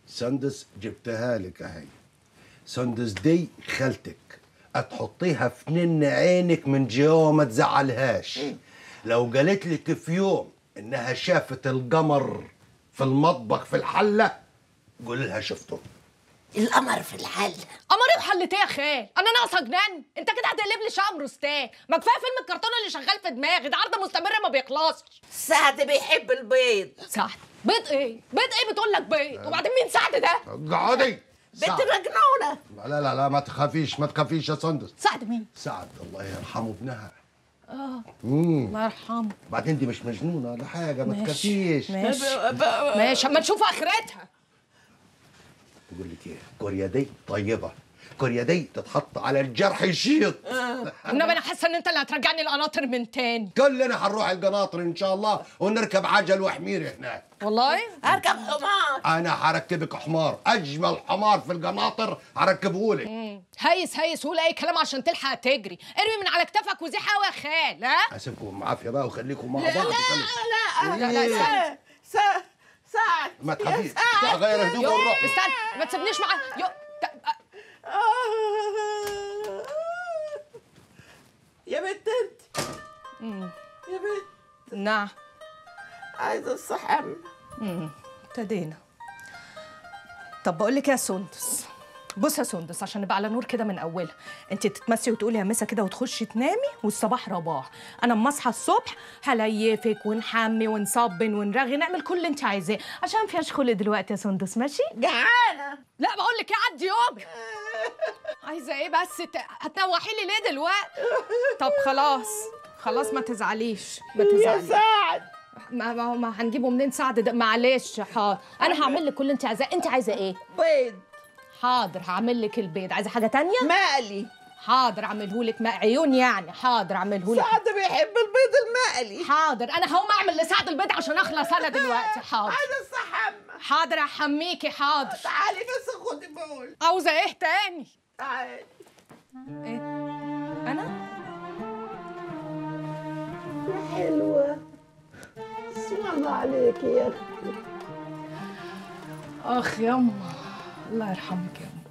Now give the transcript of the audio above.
سندس جبتها لك اهي سندس دي خالتك هتحطيها في نن عينك من جوا ما تزعلهاش لو قالت لك في يوم انها شافت القمر في المطبخ في الحله قول لها شفته القمر في الحل قمري وحلت ايه يا خال انا ناقصه جنان انت كده هتقلب لي شقه مروستان ما كفايه فيلم الكرتون اللي شغال في دماغي ده عرض مستمر ما بيخلصش سعد بيحب البيض سعد بيض ايه بيض ايه بتقول لك بيض وبعدين مين سعد ده اقعدي بنت سعد. مجنونه لا لا لا ما تخافيش ما تخافيش يا سندس سعد مين سعد الله يرحمه ابنها اه امم الله يرحمه بعدين دي مش مجنونه ولا حاجه ما ماشي. تخافيش ماشي ماشي اما نشوف اخرتها بقول لك ايه كوريا دي طيبه كوريا دي تتحط على الجرح يشيط انما انا حاسه ان انت اللي هترجعني القناطر من تاني كلنا هنروح القناطر ان شاء الله ونركب عجل وحمير هناك والله اركب حمار انا هركبك حمار اجمل حمار في القناطر هركبه لك مم. هيس هيس قول اي كلام عشان تلحق تجري ارمي من على كتفك وزيح قوي يا خال ها اسيبكم بعافيه بقى وخليكم مع لا بعض لا لا إيه؟ لا سعد سعد ما تخافيش سعد. غير هدوء يو ونروح استنى ما تسيبنيش معاه يو ت- يا بنت انت يا بنت نعم عايزه الصحن ابتدينا طب بقول لك يا سندس بص يا سندس عشان نبقى على نور كده من اولها انت تتمسي وتقولي يا مسا كده وتخشي تنامي والصباح رباح انا اما اصحى الصبح هليفك ونحمي ونصبن ونرغي نعمل كل اللي انت عايزاه عشان فيهاش خلق دلوقتي يا سندس ماشي جعانه لا بقول لك ايه عدي يومك عايزه ايه بس ت... هتنوحي لي ليه دلوقتي طب خلاص خلاص ما تزعليش ما يا تزعليش سعد ما ما, ما هنجيبه منين سعد ده معلش حاضر انا هعمل لك كل اللي انت عايزاه انت عايزه ايه بيض حاضر هعمل لك البيض عايزه حاجه تانية مقلي حاضر اعمله لك ما عيون يعني حاضر اعمله لك سعد بيحب البيض المقلي حاضر انا هقوم اعمل لسعد البيض عشان اخلص انا دلوقتي حاضر عايزه الصحن حاضر احميكي حاضر تعالي بس خدي بول عاوزه ايه تاني تعالي ايه انا يا حلوه اسم الله عليك يا اختي اخ يما الله يرحمك يا أم.